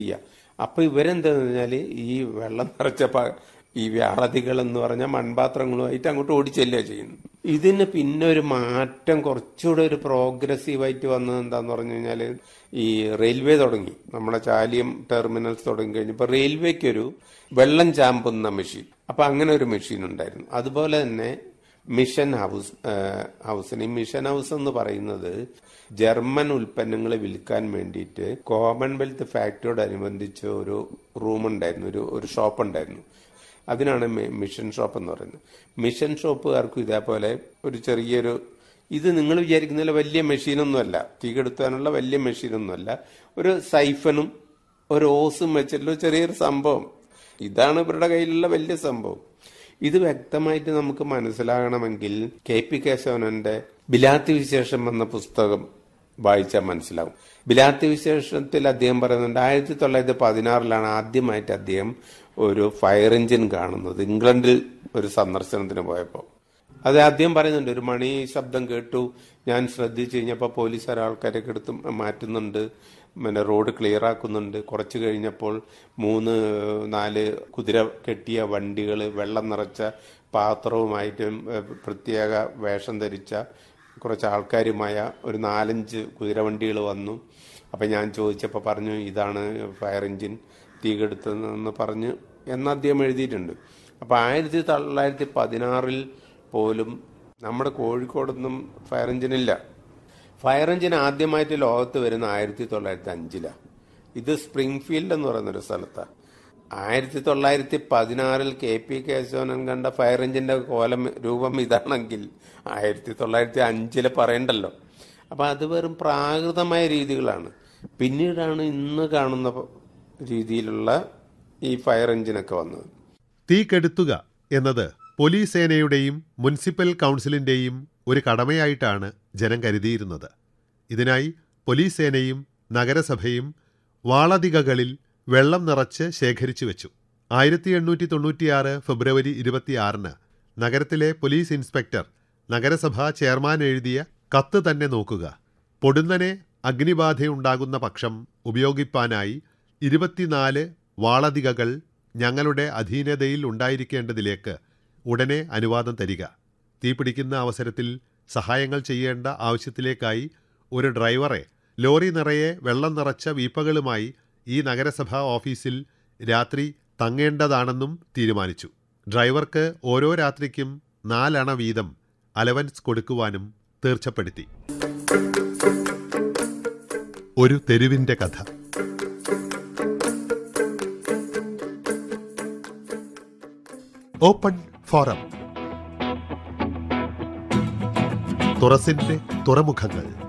ചെയ്യുക അപ്പൊ ഇവരെന്താന്ന് പറഞ്ഞാല് ഈ വെള്ളം നിറച്ച പ- ഈ വ്യാളതികൾ എന്ന് പറഞ്ഞ മൺപാത്രങ്ങളുമായിട്ട് അങ്ങോട്ട് ഓടിച്ചെല്ലുക ചെയ്യുന്നു ഇതിന് പിന്നെ ഒരു മാറ്റം കുറച്ചുകൂടെ ഒരു പ്രോഗ്രസീവായിട്ട് വന്നത് എന്താന്ന് പറഞ്ഞു കഴിഞ്ഞാല് ഈ റെയിൽവേ തുടങ്ങി നമ്മുടെ ചാലിയം ടെർമിനൽസ് തുടങ്ങി കഴിഞ്ഞപ്പോൾ റെയിൽവേക്കൊരു വെള്ളം ചാമ്പുന്ന മെഷീൻ അപ്പൊ അങ്ങനെ ഒരു മെഷീൻ ഉണ്ടായിരുന്നു അതുപോലെ തന്നെ മിഷൻ ഹൗസ് ആ, ഹൗസിന് ഈ മിഷൻ ഹൗസ് എന്ന് പറയുന്നത് ജർമ്മൻ ഉൽപ്പന്നങ്ങൾ വിൽക്കാൻ വേണ്ടിയിട്ട് കോമൺവെൽത്ത് ഫാക്ടറിയോടനുബന്ധിച്ച് ഒരു റൂം ഉണ്ടായിരുന്നു ഒരു ഒരു ഷോപ്പ് ഉണ്ടായിരുന്നു അതിനാണ് മി- മിഷൻ ഷോപ്പ് എന്ന് പറയുന്നത് മിഷൻ ഷോപ്പുകാർക്കും ഇതേപോലെ ഒരു ചെറിയൊരു ഇത് നിങ്ങൾ വിചാരിക്കുന്ന വലിയ മെഷീനൊന്നുമല്ല തീ കെടുത്താനുള്ള വലിയ മെഷീനൊന്നുമല്ല ഒരു സൈഫനും ഒരു ഓസും വെച്ചിട്ടുള്ള ഒരു ചെറിയൊരു സംഭവം ഇതാണ് ഇവരുടെ കയ്യിലുള്ള വലിയ സംഭവം ഇത് വ്യക്തമായിട്ട് നമുക്ക് മനസ്സിലാകണമെങ്കിൽ കെ പി കേശവനന്റെ ബിലാത്തി വിശേഷം എന്ന പുസ്തകം വായിച്ചാൽ മനസ്സിലാവും ബിലാത്തി വിശേഷത്തിൽ അദ്ദേഹം പറയുന്നുണ്ട് ആയിരത്തി തൊള്ളായിരത്തി പതിനാറിലാണ് ആദ്യമായിട്ട് അദ്ദേഹം ഒരു ഫയർ എഞ്ചിൻ കാണുന്നത് ഇംഗ്ലണ്ടിൽ ഒരു സന്ദർശനത്തിന് പോയപ്പോൾ അത് ആദ്യം പറയുന്നുണ്ട് ഒരു മണി ശബ്ദം കേട്ടു ഞാൻ ശ്രദ്ധിച്ചു കഴിഞ്ഞപ്പോൾ പോലീസുകാർ ആൾക്കാരൊക്കെ എടുത്ത് മാറ്റുന്നുണ്ട് പിന്നെ റോഡ് ക്ലിയർ ആക്കുന്നുണ്ട് കുറച്ച് കഴിഞ്ഞപ്പോൾ മൂന്ന് നാല് കുതിര കെട്ടിയ വണ്ടികൾ വെള്ളം നിറച്ച പാത്രവുമായിട്ടും ഏഹ്, പ്രത്യേക വേഷം ധരിച്ച കുറച്ച് ആൾക്കാരുമായ ഒരു നാലഞ്ച് കുതിരവണ്ടികൾ വന്നു അപ്പം ഞാൻ ചോദിച്ചപ്പോൾ പറഞ്ഞു ഇതാണ് ഫയർ എഞ്ചിൻ തീ കെടുത്തതെന്ന് പറഞ്ഞ് എന്ന് അദ്ദേഹം എഴുതിയിട്ടുണ്ട് അപ്പം ആയിരത്തി തൊള്ളായിരത്തി പതിനാറിൽ പോലും നമ്മുടെ കോഴിക്കോടൊന്നും ഫയർ എഞ്ചിൻ ഇല്ല ഫയർ എഞ്ചിൻ ആദ്യമായിട്ട് ലോകത്ത് വരുന്ന ആയിരത്തി തൊള്ളായിരത്തി അഞ്ചിലാണ് ഇത് സ്പ്രിംഗ്ഫീൽഡ് എന്ന് പറയുന്ന ഒരു സ്ഥലത്താണ് ആയിരത്തി തൊള്ളായിരത്തി പതിനാറിൽ കെ പി കേശവനൻ കണ്ട ഫയർ എഞ്ചിന്റെ കോലം രൂപം ഇതാണെങ്കിൽ ആയിരത്തി തൊള്ളായിരത്തി അഞ്ചില് പറയണ്ടല്ലോ അപ്പൊ അത് വെറും പ്രാകൃതമായ രീതികളാണ് പിന്നീടാണ് ഇന്ന് കാണുന്ന രീതിയിലുള്ള ഈ ഫയർ എഞ്ചിനൊക്കെ വന്നത് തീ കെടുത്തുക എന്നത് പോലീസ് സേനയുടെയും മുനിസിപ്പൽ കൗൺസിലിന്റെയും ഒരു കടമയായിട്ടാണ് ജനം കരുതിയിരുന്നത് ഇതിനായി പോലീസ് സേനയും നഗരസഭയും വാളതികകളിൽ വെള്ളം നിറച്ച് ശേഖരിച്ചു വെച്ചു ആയിരത്തി എണ്ണൂറ്റി തൊണ്ണൂറ്റിയാറ് ഫെബ്രുവരി ഇരുപത്തിയാറിന് നഗരത്തിലെ പോലീസ് ഇൻസ്പെക്ടർ നഗരസഭാ ചെയർമാൻ എഴുതിയ കത്ത് തന്നെ നോക്കുക പൊടുന്നനെ അഗ്നിബാധയുണ്ടാകുന്ന പക്ഷം ഉപയോഗിപ്പാനായി ഇരുപത്തിനാല് വാളതികകൾ ഞങ്ങളുടെ അധീനതയിൽ ഉണ്ടായിരിക്കേണ്ടതിലേക്ക് ഉടനെ അനുവാദം തരിക തീപിടിക്കുന്ന അവസരത്തിൽ സഹായങ്ങൾ ചെയ്യേണ്ട ആവശ്യത്തിലേക്കായി ഒരു ഡ്രൈവറെ ലോറി നിറയെ വെള്ളം നിറച്ച വീപ്പകളുമായി ഈ നഗരസഭാ ഓഫീസിൽ രാത്രി തങ്ങേണ്ടതാണെന്നും തീരുമാനിച്ചു ഡ്രൈവർക്ക് ഓരോ രാത്രിക്കും നാലണ വീതം അലവൻസ് കൊടുക്കുവാനും തീർച്ചപ്പെടുത്തി ഒരു തെരുവിന്റെ കഥ ഓപ്പൺ ഫോറം തുറസിന്റെ തുറമുഖങ്ങൾ